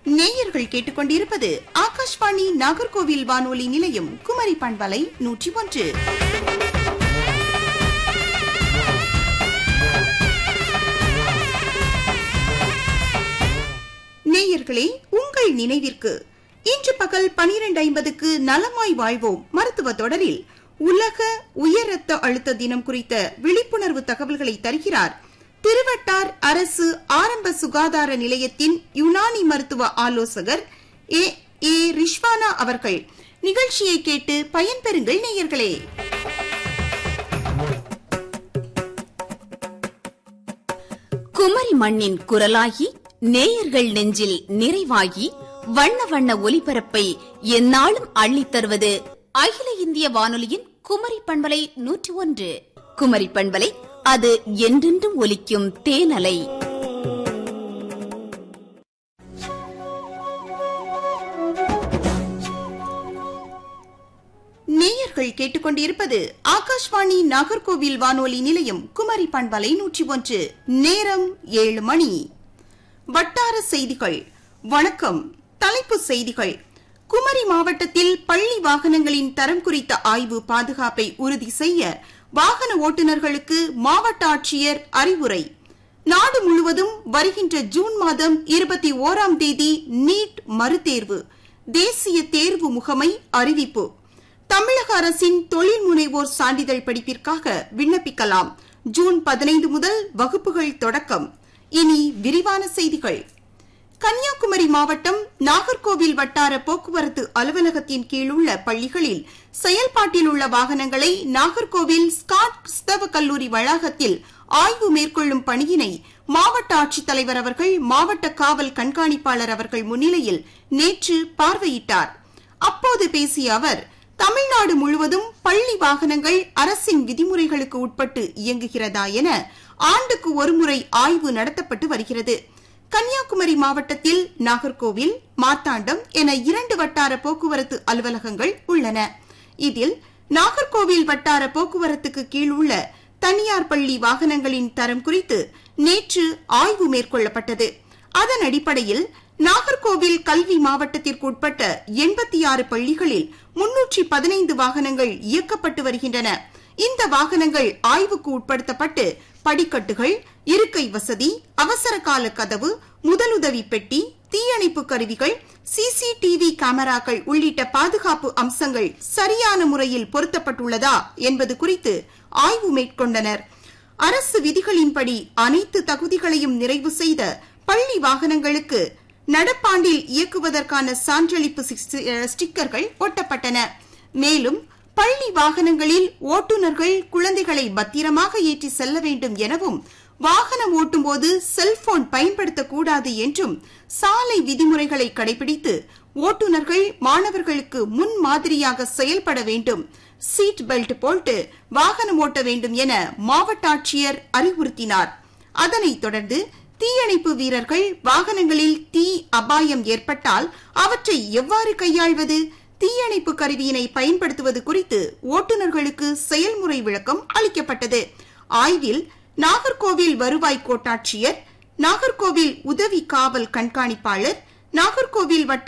நேயர்கள் கேட்டுக்கொண்டிருப்பது ஆகாஷ்வாணி நாகர்கோவில் வானொலி நிலையம் குமரி பண்பலை நூற்றி ஒன்று நேயர்களே உங்கள் நினைவிற்கு இன்று பகல் பனிரெண்டு ஐம்பதுக்கு நலமாய் வாழ்வோம் மருத்துவ தொடரில் உலக உயர் ரத்த அழுத்த தினம் குறித்த விழிப்புணர்வு தகவல்களை தருகிறார் திருவட்டார் அரசு ஆரம்ப சுகாதார நிலையத்தின் யுனானி மருத்துவ ஆலோசகர் ஏ ஏ ரிஷ்வானா அவர்கள் நிகழ்ச்சியை கேட்டு பயன்பெறுங்கள் நேயர்களே குமரி மண்ணின் குரலாகி நேயர்கள் நெஞ்சில் நிறைவாகி வண்ண வண்ண ஒலிபரப்பை எந்நாளும் அள்ளித் தருவது அகில இந்திய வானொலியின் குமரி பண்பலை நூற்றி ஒன்று குமரி பண்பலை அது என்றென்றும் ஒலிக்கும் தேனலை நேயர்கள் கேட்டுக்கொண்டிருப்பது ஆகாஷ்வாணி நாகர்கோவில் வானொலி நிலையம் குமரி பண்பலை நூற்றி ஒன்று நேரம் ஏழு மணி வட்டார செய்திகள் வணக்கம் தலைப்புச் செய்திகள் குமரி மாவட்டத்தில் பள்ளி வாகனங்களின் தரம் குறித்த ஆய்வு பாதுகாப்பை உறுதி செய்ய வாகன ஓட்டுநர்களுக்கு மாவட்ட ஆட்சியர் அறிவுரை நாடு முழுவதும் வருகின்ற ஜூன் மாதம் இருபத்தி ஓராம் தேதி நீட் மறுதேர்வு தேசிய தேர்வு முகமை அறிவிப்பு தமிழக அரசின் தொழில் முனைவோர் சான்றிதழ் படிப்பிற்காக விண்ணப்பிக்கலாம் ஜூன் பதினைந்து முதல் வகுப்புகள் தொடக்கம் இனி விரிவான செய்திகள் கன்னியாகுமரி மாவட்டம் நாகர்கோவில் வட்டார போக்குவரத்து அலுவலகத்தின் கீழ் உள்ள பள்ளிகளில் செயல்பாட்டில் உள்ள வாகனங்களை நாகர்கோவில் ஸ்காட் கிறிஸ்தவ கல்லூரி வளாகத்தில் ஆய்வு மேற்கொள்ளும் பணியினை மாவட்ட ஆட்சித்தலைவர் அவர்கள் மாவட்ட காவல் கண்காணிப்பாளர் அவர்கள் முன்னிலையில் நேற்று பார்வையிட்டார் அப்போது பேசிய அவர் தமிழ்நாடு முழுவதும் பள்ளி வாகனங்கள் அரசின் விதிமுறைகளுக்கு உட்பட்டு இயங்குகிறதா என ஆண்டுக்கு ஒருமுறை ஆய்வு நடத்தப்பட்டு வருகிறது கன்னியாகுமரி மாவட்டத்தில் நாகர்கோவில் மார்த்தாண்டம் என இரண்டு வட்டார போக்குவரத்து அலுவலகங்கள் உள்ளன இதில் நாகர்கோவில் வட்டார போக்குவரத்துக்கு கீழ் உள்ள தனியார் பள்ளி வாகனங்களின் தரம் குறித்து நேற்று ஆய்வு மேற்கொள்ளப்பட்டது அதன் அடிப்படையில் நாகர்கோவில் கல்வி மாவட்டத்திற்கு உட்பட்ட எண்பத்தி ஆறு பள்ளிகளில் முன்னூற்றி பதினைந்து வாகனங்கள் இயக்கப்பட்டு வருகின்றன இந்த வாகனங்கள் ஆய்வுக்கு உட்படுத்தப்பட்டு படிக்கட்டுகள் இருக்கை வசதி அவசர கால கதவு முதலுதவி பெட்டி தீயணைப்பு கருவிகள் சிசிடிவி கேமராக்கள் உள்ளிட்ட பாதுகாப்பு அம்சங்கள் சரியான முறையில் பொருத்தப்பட்டுள்ளதா என்பது குறித்து ஆய்வு மேற்கொண்டனர் அரசு விதிகளின்படி அனைத்து தகுதிகளையும் நிறைவு செய்த பள்ளி வாகனங்களுக்கு நடப்பாண்டில் இயக்குவதற்கான சான்றளிப்பு ஸ்டிக்கர்கள் ஒட்டப்பட்டன மேலும் பள்ளி வாகனங்களில் ஓட்டுநர்கள் குழந்தைகளை பத்திரமாக ஏற்றி செல்ல வேண்டும் எனவும் வாகனம் ஓட்டும்போது செல்போன் பயன்படுத்தக்கூடாது என்றும் சாலை விதிமுறைகளை கடைபிடித்து ஓட்டுநர்கள் மாணவர்களுக்கு முன் மாதிரியாக செயல்பட வேண்டும் சீட் பெல்ட் போட்டு வாகனம் ஓட்ட வேண்டும் என மாவட்ட ஆட்சியர் அறிவுறுத்தினார் அதனைத் தொடர்ந்து தீயணைப்பு வீரர்கள் வாகனங்களில் தீ அபாயம் ஏற்பட்டால் அவற்றை எவ்வாறு கையாள்வது தீயணைப்பு கருவியினை பயன்படுத்துவது குறித்து ஓட்டுநர்களுக்கு செயல்முறை விளக்கம் அளிக்கப்பட்டது ஆய்வில் நாகர்கோவில் வருவாய் கோட்டாட்சியர் நாகர்கோவில் உதவி காவல் கண்காணிப்பாளர் நாகர்கோவில் வட்ட